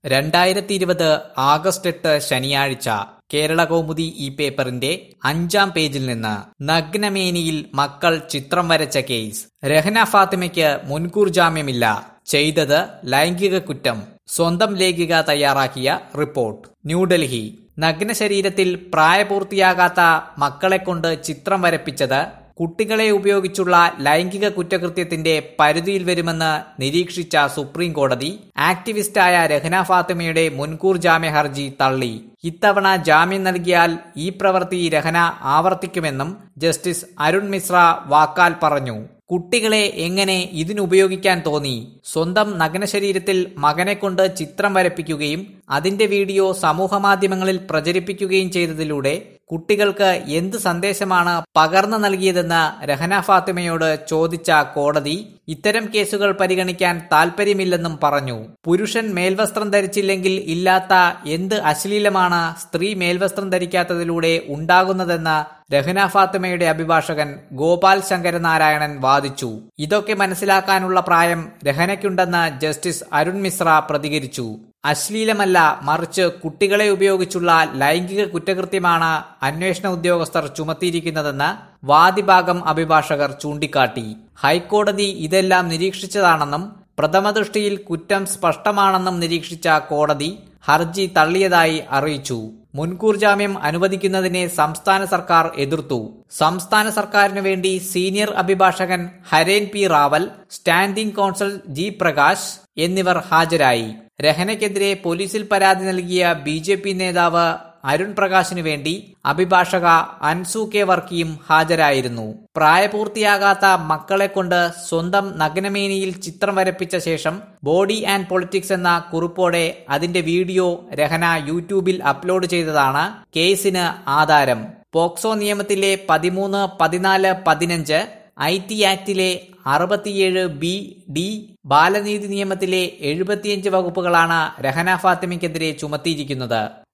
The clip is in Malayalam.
രണ്ടായിരത്തി ഇരുപത് ആഗസ്റ്റ് എട്ട് ശനിയാഴ്ച കേരള കൗമുദി ഈ പേപ്പറിന്റെ അഞ്ചാം പേജിൽ നിന്ന് നഗ്നമേനിയിൽ മക്കൾ ചിത്രം വരച്ച കേസ് രഹന ഫാത്തിമയ്ക്ക് മുൻകൂർ ജാമ്യമില്ല ചെയ്തത് ലൈംഗിക കുറ്റം സ്വന്തം ലേഖിക തയ്യാറാക്കിയ റിപ്പോർട്ട് ന്യൂഡൽഹി നഗ്ന ശരീരത്തിൽ പ്രായപൂർത്തിയാകാത്ത മക്കളെ കൊണ്ട് ചിത്രം വരപ്പിച്ചത് കുട്ടികളെ ഉപയോഗിച്ചുള്ള ലൈംഗിക കുറ്റകൃത്യത്തിന്റെ പരിധിയിൽ വരുമെന്ന് നിരീക്ഷിച്ച സുപ്രീം കോടതി ആക്ടിവിസ്റ്റായ രഹന ഫാത്തിമയുടെ മുൻകൂർ ജാമ്യ ഹർജി തള്ളി ഇത്തവണ ജാമ്യം നൽകിയാൽ ഈ പ്രവൃത്തി രഹന ആവർത്തിക്കുമെന്നും ജസ്റ്റിസ് അരുൺ മിശ്ര വാക്കാൽ പറഞ്ഞു കുട്ടികളെ എങ്ങനെ ഇതിനുപയോഗിക്കാൻ തോന്നി സ്വന്തം നഗ്നശരീരത്തിൽ മകനെ കൊണ്ട് ചിത്രം വരപ്പിക്കുകയും അതിന്റെ വീഡിയോ സമൂഹമാധ്യമങ്ങളിൽ പ്രചരിപ്പിക്കുകയും ചെയ്തതിലൂടെ കുട്ടികൾക്ക് എന്ത് സന്ദേശമാണ് പകർന്നു നൽകിയതെന്ന് രഹന ഫാത്തിമയോട് ചോദിച്ച കോടതി ഇത്തരം കേസുകൾ പരിഗണിക്കാൻ താൽപ്പര്യമില്ലെന്നും പറഞ്ഞു പുരുഷൻ മേൽവസ്ത്രം ധരിച്ചില്ലെങ്കിൽ ഇല്ലാത്ത എന്ത് അശ്ലീലമാണ് സ്ത്രീ മേൽവസ്ത്രം ധരിക്കാത്തതിലൂടെ ഉണ്ടാകുന്നതെന്ന് രഹന ഫാത്തിമയുടെ അഭിഭാഷകൻ ഗോപാൽ ശങ്കരനാരായണൻ വാദിച്ചു ഇതൊക്കെ മനസ്സിലാക്കാനുള്ള പ്രായം രഹനയ്ക്കുണ്ടെന്ന് ജസ്റ്റിസ് അരുൺ മിശ്ര പ്രതികരിച്ചു അശ്ലീലമല്ല മറിച്ച് കുട്ടികളെ ഉപയോഗിച്ചുള്ള ലൈംഗിക കുറ്റകൃത്യമാണ് അന്വേഷണ ഉദ്യോഗസ്ഥർ ചുമത്തിയിരിക്കുന്നതെന്ന് വാദിഭാഗം അഭിഭാഷകർ ചൂണ്ടിക്കാട്ടി ഹൈക്കോടതി ഇതെല്ലാം നിരീക്ഷിച്ചതാണെന്നും പ്രഥമദൃഷ്ടിയിൽ കുറ്റം സ്പഷ്ടമാണെന്നും നിരീക്ഷിച്ച കോടതി ഹർജി തള്ളിയതായി അറിയിച്ചു മുൻകൂർ ജാമ്യം അനുവദിക്കുന്നതിനെ സംസ്ഥാന സർക്കാർ എതിർത്തു സംസ്ഥാന സർക്കാരിനു വേണ്ടി സീനിയർ അഭിഭാഷകൻ Haren P Raval standing counsel G Prakash എന്നിവർ ഹാജരായി രഹനയ്ക്കെതിരെ പോലീസിൽ പരാതി നൽകിയ ബി ജെ പി നേതാവ് അരുൺ പ്രകാശിനു വേണ്ടി അഭിഭാഷക അൻസു കെ വർക്കിയും ഹാജരായിരുന്നു പ്രായപൂർത്തിയാകാത്ത മക്കളെ കൊണ്ട് സ്വന്തം നഗ്നമേനിയിൽ ചിത്രം വരപ്പിച്ച ശേഷം ബോഡി ആൻഡ് പൊളിറ്റിക്സ് എന്ന കുറിപ്പോടെ അതിന്റെ വീഡിയോ രഹന യൂട്യൂബിൽ അപ്ലോഡ് ചെയ്തതാണ് കേസിന് ആധാരം പോക്സോ നിയമത്തിലെ പതിമൂന്ന് പതിനാല് പതിനഞ്ച് ഐ ടി ആക്ടിലെ അറുപത്തിയേഴ് ബി ഡി ബാലനീതി നിയമത്തിലെ എഴുപത്തിയഞ്ച് വകുപ്പുകളാണ് രഹന ഫാത്തിമയ്ക്കെതിരെ ചുമത്തിയിരിക്കുന്നത്